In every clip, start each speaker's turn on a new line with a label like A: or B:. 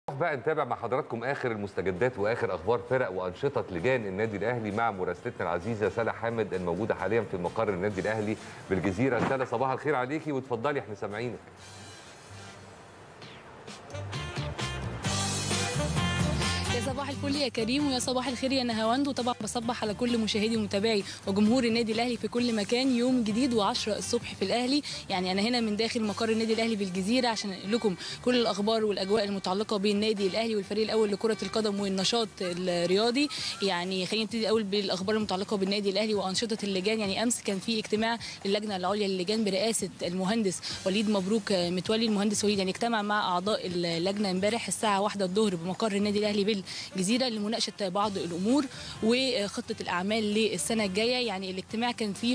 A: بقى نتابع مع حضراتكم اخر المستجدات واخر اخبار فرق وانشطه لجان النادي الاهلي مع مراسلتنا العزيزه سلا حامد الموجوده حاليا في مقر النادي الاهلي بالجزيره سلا صباح الخير عليكي وتفضلي احنا سامعينك
B: يا صباح الفل يا كريم ويا صباح الخير يا نهاوند وطبعا بصبح على كل مشاهدي ومتابعي وجمهور النادي الاهلي في كل مكان يوم جديد و10 الصبح في الاهلي يعني انا هنا من داخل مقر النادي الاهلي بالجزيره عشان انقل لكم كل الاخبار والاجواء المتعلقه بالنادي الاهلي والفريق الاول لكره القدم والنشاط الرياضي يعني خلينا نبتدي الاول بالاخبار المتعلقه بالنادي الاهلي وانشطه اللجان يعني امس كان في اجتماع للجنه العليا للجان برئاسه المهندس وليد مبروك متولي المهندس وليد يعني اجتمع مع اعضاء اللجنه امبارح الساعه 1 الظهر بمقر النادي الاهلي بالجزيره لمناقشه بعض الامور وخطه الاعمال للسنه الجايه يعني الاجتماع كان فيه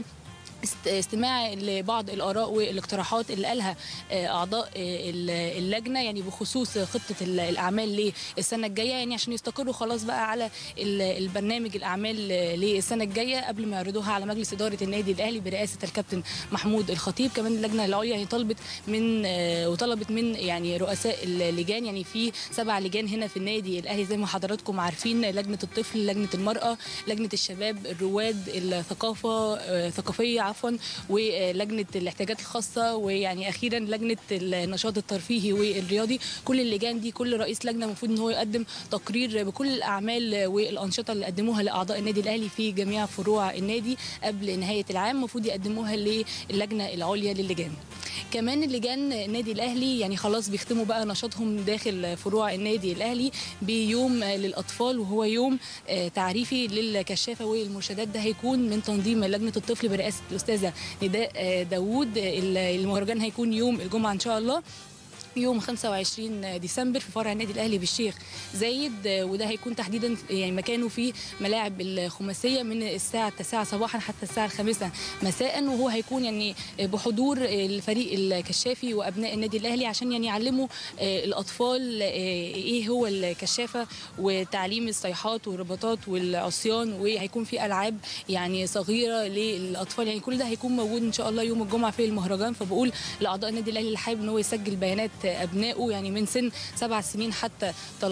B: استماع لبعض الاراء والاقتراحات اللي قالها اعضاء اللجنه يعني بخصوص خطه الاعمال للسنه الجايه يعني عشان يستقروا خلاص بقى على البرنامج الاعمال للسنه الجايه قبل ما يعرضوها على مجلس اداره النادي الاهلي برئاسه الكابتن محمود الخطيب كمان اللجنه العليا يعني طلبت من وطلبت من يعني رؤساء اللجان يعني في سبع لجان هنا في النادي الاهلي زي ما حضراتكم عارفين لجنه الطفل لجنه المراه لجنه الشباب الرواد الثقافه ثقافيه عفوا ولجنه الاحتياجات الخاصه ويعني اخيرا لجنه النشاط الترفيهي والرياضي كل اللجان دي كل رئيس لجنه المفروض ان هو يقدم تقرير بكل الاعمال والانشطه اللي قدموها لاعضاء النادي الاهلي في جميع فروع النادي قبل نهايه العام المفروض يقدموها للجنه العليا للجان كمان اللجان النادي الاهلي يعني خلاص بيختموا بقى نشاطهم داخل فروع النادي الاهلي بيوم للاطفال وهو يوم تعريفي للكشافه والمرشدات ده هيكون من تنظيم لجنه الطفل برئاسه الاستاذه نداء داوود المهرجان هيكون يوم الجمعه ان شاء الله يوم 25 ديسمبر في فرع النادي الاهلي بالشيخ زايد وده هيكون تحديدا يعني مكانه في ملاعب الخماسيه من الساعه 9 صباحا حتى الساعه الخامسة مساء وهو هيكون يعني بحضور الفريق الكشافي وابناء النادي الاهلي عشان يعني يعلموا الاطفال ايه هو الكشافه وتعليم الصيحات والرباطات والعصيان وهيكون في العاب يعني صغيره للاطفال يعني كل ده هيكون موجود ان شاء الله يوم الجمعه في المهرجان فبقول لاعضاء النادي الاهلي اللي حابب ان هو يسجل بيانات ابنائه يعني من سن سبع سنين حتى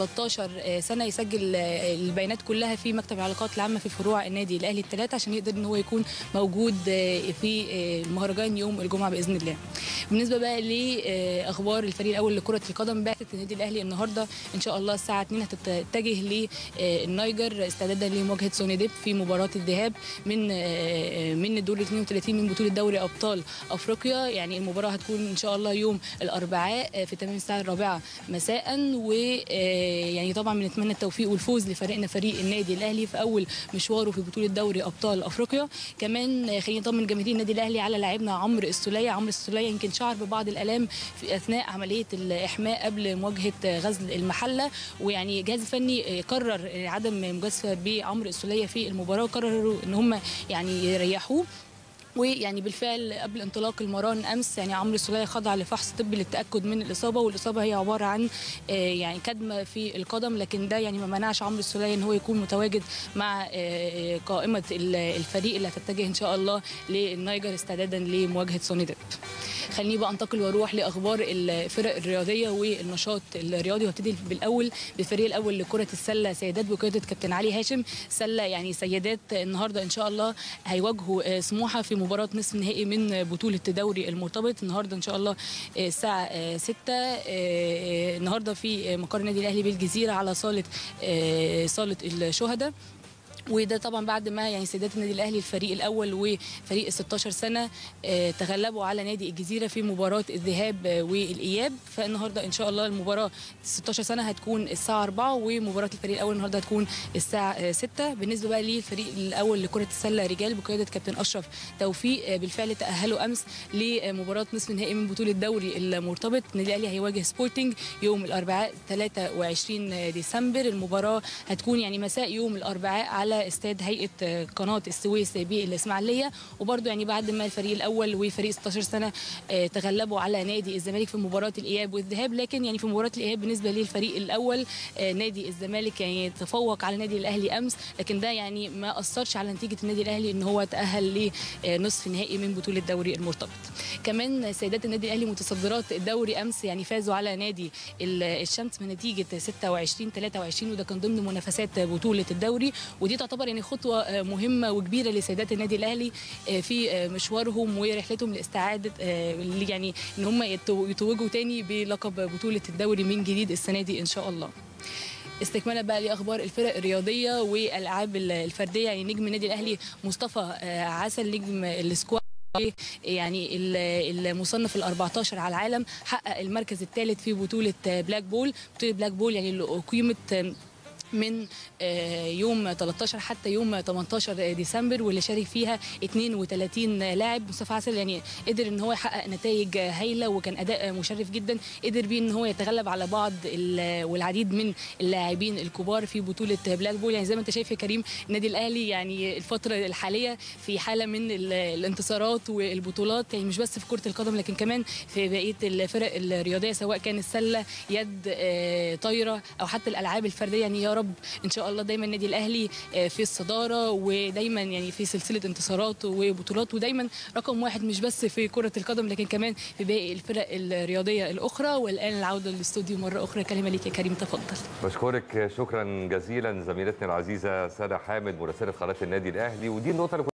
B: 13 سنه يسجل البيانات كلها في مكتب العلاقات العامه في فروع النادي الاهلي الثلاثه عشان يقدر ان هو يكون موجود في المهرجان يوم الجمعه باذن الله. بالنسبه بقى لاخبار الفريق الاول لكره القدم بعثه النادي الاهلي النهارده ان شاء الله الساعه 2 هتتجه للنيجر استعدادا لمواجهه سونيديب في مباراه الذهاب من من الدور 32 من بطوله دوري ابطال افريقيا يعني المباراه هتكون ان شاء الله يوم الاربعاء في تمام الساعه الرابعه مساء ويعني طبعا بنتمنى التوفيق والفوز لفريقنا فريق النادي الاهلي في اول مشواره في بطوله دوري ابطال افريقيا كمان خلينا نطمن جماهير النادي الاهلي على لاعبنا عمرو السوليه عمرو السوليه يمكن شعر ببعض الالام في اثناء عمليه الاحماء قبل مواجهه غزل المحله ويعني الجهاز الفني قرر عدم مجازفه بعمرو السوليه في المباراه وقرروا ان هم يعني يريحوه ويعني بالفعل قبل انطلاق المران امس يعني عمرو السوليه خضع لفحص طبي للتاكد من الاصابه والاصابه هي عباره عن يعني كدمه في القدم لكن ده يعني ما منعش عمرو السوليه ان هو يكون متواجد مع قائمه الفريق اللي هتتجه ان شاء الله للنيجر استعدادا لمواجهه سونيدب خليني بقى انتقل واروح لاخبار الفرق الرياضيه والنشاط الرياضي وابتدي بالاول بالفريق الاول لكره السله سيدات بقياده كابتن علي هاشم سله يعني سيدات النهارده ان شاء الله هيواجهوا سموحه في مباراه نصف نهائي من بطوله دوري المرتبط النهارده ان شاء الله الساعه 6 النهارده في مقر النادي الاهلي بالجزيره على صاله صاله الشهداء وده طبعا بعد ما يعني سيدات النادي الاهلي الفريق الاول وفريق ال 16 سنه تغلبوا على نادي الجزيره في مباراه الذهاب والاياب فالنهارده ان شاء الله المباراه 16 سنه هتكون الساعه 4 ومباراه الفريق الاول النهارده هتكون الساعه 6 بالنسبه بقى للفريق الاول لكره السله رجال بقياده كابتن اشرف توفيق بالفعل تاهلوا امس لمباراه نصف النهائي من بطوله الدوري المرتبط النادي الاهلي هيواجه سبورتنج يوم الاربعاء 23 ديسمبر المباراه هتكون يعني مساء يوم الاربعاء على على استاد هيئه آه، قناه السويس بالاسماعيليه وبرده يعني بعد ما الفريق الاول وفريق 16 سنه آه، تغلبوا على نادي الزمالك في مباراه الاياب والذهاب لكن يعني في مباراه الاياب بالنسبه للفريق الاول آه، نادي الزمالك يعني تفوق على نادي الاهلي امس لكن ده يعني ما اثرش على نتيجه النادي الاهلي ان هو تاهل لنصف نهائي من بطوله دوري المرتبط كمان سيدات النادي الاهلي متصدرات الدوري امس يعني فازوا على نادي ال- الشمس بنتيجه 26 23 وده كان ضمن منافسات بطوله الدوري ودي تعتبر يعني خطوه آه، مهمه وكبيره لسيدات النادي الاهلي آه، في آه، مشوارهم ورحلتهم لاستعاده آه، اللي يعني ان هم يتو- يتوجوا تاني بلقب بطوله الدوري من جديد السنه دي ان شاء الله استكمالا بقى لاخبار الفرق الرياضيه والالعاب الفرديه يعني نجم النادي الاهلي مصطفى آه، عسل نجم السكواش يعني ال- المصنف ال 14 على العالم حقق المركز الثالث في بطوله بلاك بول بطوله بلاك بول يعني اللي اقيمت من آه، يوم 13 حتى يوم 18 ديسمبر واللي شارك فيها 32 لاعب مصطفى عسل يعني قدر ان هو يحقق نتائج هايله وكان اداء مشرف جدا قدر بيه ان هو يتغلب على بعض ال- والعديد من اللاعبين الكبار في بطوله بلاك بول يعني زي ما انت شايف يا كريم النادي الاهلي يعني الفتره الحاليه في حاله من ال- الانتصارات والبطولات يعني مش بس في كره القدم لكن كمان في بقيه الفرق الرياضيه سواء كان السله يد آه، طايره او حتى الالعاب الفرديه يعني يا رب ان شاء الله دايما النادي الاهلي آه، في الصداره ودايما يعني في سلسله انتصارات وبطولات ودايما رقم واحد مش بس في كره القدم لكن كمان في باقي الفرق الرياضيه الاخرى والان العوده للاستوديو مره اخرى كلمه ليك يا كريم تفضل
A: بشكرك شكرا جزيلا زميلتنا العزيزه ساره حامد مراسله قناه النادي الاهلي ودي النقطه اللي